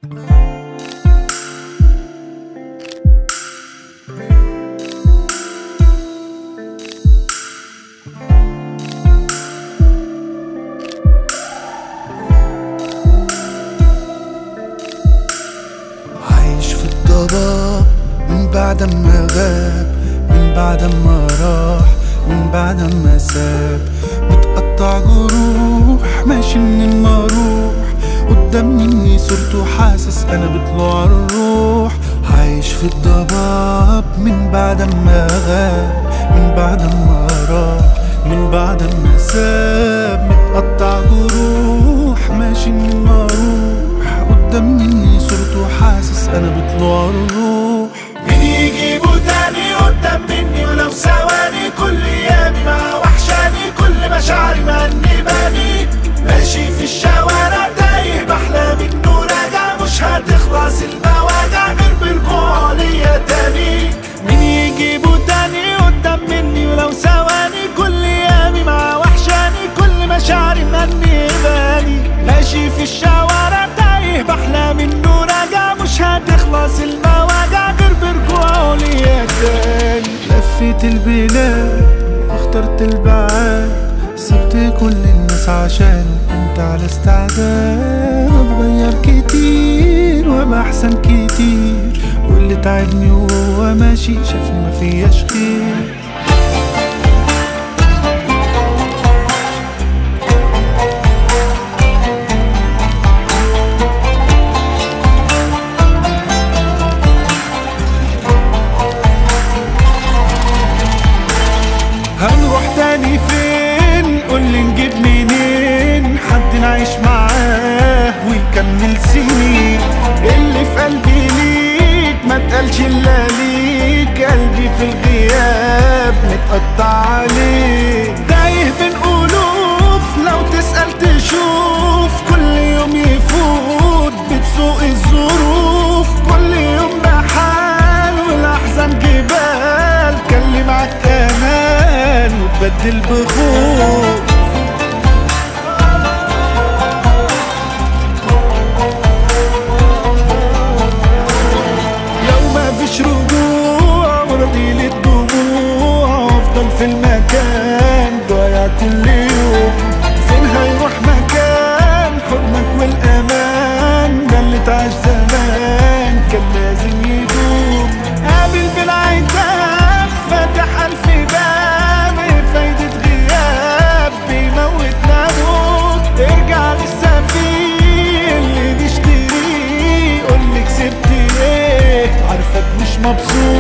عايش في الضباب من بعد ما غاب من بعد ما راح من بعد ما ساب متقطع جروح ماشي من ما اروح قدام مني صورته حاسس انا بطلوع الروح عايش في الضباب من بعد ما غاب من بعد ما راح من بعد ما ساب متقطع جروح ماشي من ما اروح قدام مني صورته حاسس انا بطلوع الروح مين يجيبه تاني قدام مني ولو ثواني كل ايامي مع وحشاني كل مشاعري مأنباني ماشي في الشوارع تايه بحلامي انه راجع مش هتخلص المواجع غير برجوعه ليا تاني مين يجيبه تاني قدام مني ولو ثواني كل ايامي مع وحشاني كل مشاعري مأنباني ماشي في الشوارع تايه بحلامي انه راجع مش هتخلص المواجع غير برجوعه ليا تاني لفيت البلاد واخترت البعاد سبت كل الناس عشان كنت على استعداد اتغير كتير وابقى احسن كتير واللي تعبني وهو ماشي شافني ما فياش خير هنروح تاني فين قولي نجيب منين حد نعيش معاه ويكمل سنين اللي في قلبي ليك ما تقالش الا ليك قلبي في الغياب متقطع عليك تايه بين ألوف لو تسأل تشوف كل يوم يفوت بتسوق الظروف كل يوم بحال والأحزان جبال كلم معاك أمان وتبدل بخوف لو ما فيش رجوع وراضي للدموع وافضل في المكان ضايع كل يوم فين هيروح مكان حضنك والامان ده اللي اتعاش زمان كان لازم يدوم قابل بالعتاب فاتح الف باب إيه فايدة غياب بيموت ناموت ارجع لسه في اللي نشتريه قولي كسبت ايه عارفك مش مبسوط